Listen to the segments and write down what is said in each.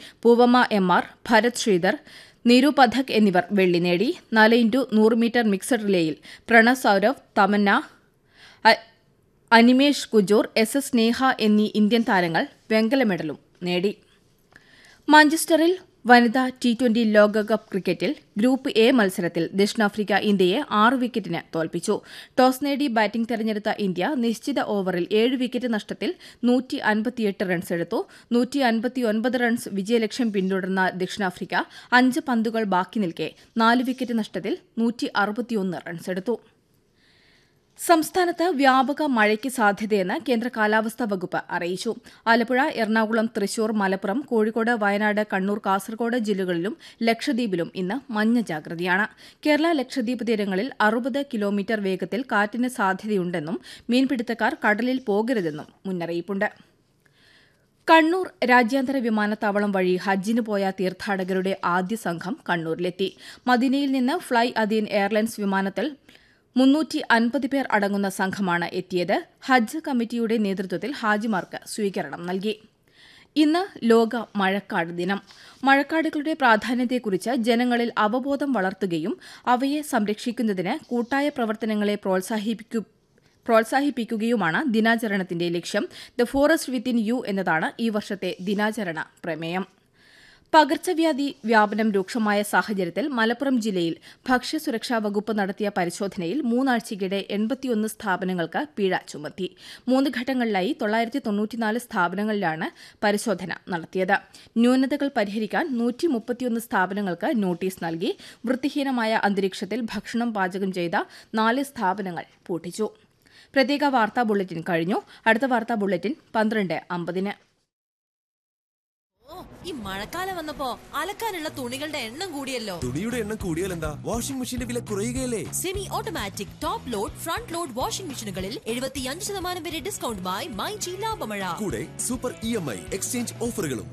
Poovamma M R Bharath Sreedhar Neeru Pathak എന്നിവർ വെള്ളി നേടി നാല് ഇൻറ്റു നൂറ് മീറ്റർ മിക്സഡ് റിലേയിൽ പ്രണവ് സൌരവ് തമന്ന അ- അനിമേഷ് കുജൂർ എസ് എസ് സ്നേഹ എന്നീ ഇന്ത്യൻ താരങ്ങൾ വെങ്കല മെഡലും നേടി മാഞ്ചസ്റ്ററിൽ വനിതാ ടി ട്വന്റി ലോകകപ്പ് ക്രിക്കറ്റിൽ ഗ്രൂപ്പ് എ മത്സരത്തിൽ ദക്ഷിണാഫ്രിക്ക ഇന്ത്യയെ ആറ് വിക്കറ്റിന് തോൽപ്പിച്ചു ടോസ് നേടി ബാറ്റിംഗ് തെരഞ്ഞെടുത്ത ഇന്ത്യ നിശ്ചിത ഓവറിൽ ഏഴ് വിക്കറ്റ് നഷ്ടത്തിൽ നൂറ്റി അൻപത്തിയെട്ട് റൺസ് എടുത്തു നൂറ്റി അൻപത്തിയൊൻപത് റൺസ് വിജയലക്ഷ്യം പിന്തുടർന്ന ദക്ഷിണാഫ്രിക്ക അഞ്ച് പന്തുകൾ ബാക്കി നിൽക്കെ നാല് വിക്കറ്റ് നഷ്ടത്തിൽ നൂറ്റി അറുപത്തിയൊന്ന് റൺസ് എടുത്തു സംസ്ഥാനത്ത് വ്യാപക മഴയ്ക്ക് സാധ്യതയെന്ന് കേന്ദ്ര കാലാവസ്ഥാ വകുപ്പ് അറിയിച്ചു ആലപ്പുഴ എറണാകുളം തൃശൂർ മലപ്പുറം കോഴിക്കോട് വയനാട് കണ്ണൂർ കാസർഗോഡ് ജില്ലകളിലും ലക്ഷദ്വീപിലും ഇന്ന് മഞ്ഞ ജാഗ്രതയാണ് കേരള ലക്ഷദ്വീപ് തീരങ്ങളിൽ അറുപത് കിലോമീറ്റർ വേഗത്തിൽ കാറ്റിന് സാധ്യതയുണ്ടെന്നും മീൻപിടുത്തക്കാർ കടലിൽ പോകരുതെന്നും മുന്നറിയിപ്പുണ്ട് കണ്ണൂർ രാജ്യാന്തര വിമാനത്താവളം വഴി ഹജ്ജിന് പോയ തീർത്ഥാടകരുടെ ആദ്യ സംഘം കണ്ണൂരിലെത്തി മദീനയിൽ നിന്ന് ഫ്ളൈ അദീൻ എയർലൈൻസ് വിമാനത്തിൽ മുന്നൂറ്റി അൻപത് പേർ അടങ്ങുന്ന സംഘമാണ് എത്തിയത് ഹജ്ജ് കമ്മിറ്റിയുടെ നേതൃത്വത്തിൽ ഹാജിമാർക്ക് സ്വീകരണം നൽകി ഇന്ന് ലോക മഴക്കാട് ദിനം മഴക്കാടുകളുടെ പ്രാധാന്യത്തെക്കുറിച്ച് ജനങ്ങളിൽ അവബോധം വളർത്തുകയും അവയെ സംരക്ഷിക്കുന്നതിന് കൂട്ടായ പ്രവർത്തനങ്ങളെ പ്രോത്സാഹിപ്പിക്കു പ്രോത്സാഹിപ്പിക്കുകയുമാണ് ദിനാചരണത്തിന്റെ ലക്ഷ്യം ദ ഫോറസ്റ്റ് വിത്തിൻ യു എന്നതാണ് ഈ വർഷത്തെ ദിനാചരണ പ്രമേയം പകർച്ചവ്യാധി വ്യാപനം രൂക്ഷമായ സാഹചര്യത്തിൽ മലപ്പുറം ജില്ലയിൽ ഭക്ഷ്യസുരക്ഷാ വകുപ്പ് നടത്തിയ പരിശോധനയിൽ മൂന്നാഴ്ചയ്ക്കിടെ എൺപത്തിയൊന്ന് സ്ഥാപനങ്ങൾക്ക് പിഴ ചുമത്തി മൂന്ന് ഘട്ടങ്ങളിലായി തൊള്ളായിരത്തി തൊണ്ണൂറ്റിനാല് സ്ഥാപനങ്ങളിലാണ് പരിശോധന നടത്തിയത് ന്യൂനതകൾ പരിഹരിക്കാൻ നൂറ്റി മുപ്പത്തിയൊന്ന് സ്ഥാപനങ്ങൾക്ക് നോട്ടീസ് നൽകി വൃത്തിഹീനമായ അന്തരീക്ഷത്തിൽ ഭക്ഷണം പാചകം ചെയ്ത നാല് സ്ഥാപനങ്ങൾ പൂട്ടിച്ചു പ്രത്യേക വാർത്താ ബുള്ളറ്റിൻ കഴിഞ്ഞു അടുത്ത വാർത്താ ബുള്ളറ്റിൻ പന്ത്രണ്ട് അമ്പതിന് ഓ ഈ മഴക്കാലം വന്നപ്പോ അലക്കാനുള്ള തുണികളുടെ എണ്ണം കൂടിയല്ലോ തുണിയുടെ എണ്ണം കൂടിയാൽ എന്താ വാഷിംഗ് മെഷീന്റെ വില കുറയുകയല്ലേ semi automatic top load front load washing മെഷീനുകളിൽ എഴുപത്തിയഞ്ച് ശതമാനം വരെ ഡിസ്കൗണ്ടുമായി മൈ ജി ലാഭമഴ കൂടെ super E M I exchange ഓഫറുകളും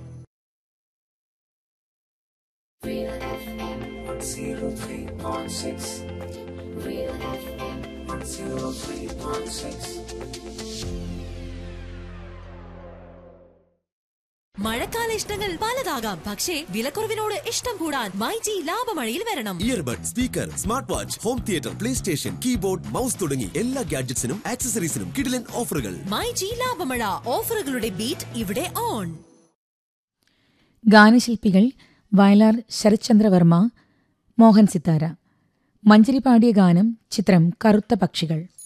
മഴക്കാല ഇഷ്ടങ്ങൾ പലതാകാം പക്ഷേ വിലക്കുറവിനോട് ഇഷ്ടം കൂടാൻ മൈ ജി ലാഭമഴയിൽ വരണം earbud speaker smart watch home theatre PlayStation keyboard mouse തുടങ്ങി എല്ലാ ഗാഡ്ജറ്റ്സിനും ആക്സസറീസിനും കിടിലൻ ഓഫറുകൾ മൈ ജി ലാഭമഴ ഓഫറുകളുടെ ബീറ്റ് ഇവിടെ ഓൺ ഗാനശില്പികൾ വയലാർ ശരത്ചന്ദ്രവർമ്മ മോഹൻ സിത്താര മഞ്ചരി പാടിയ ഗാനം ചിത്രം കറുത്ത പക്ഷികൾ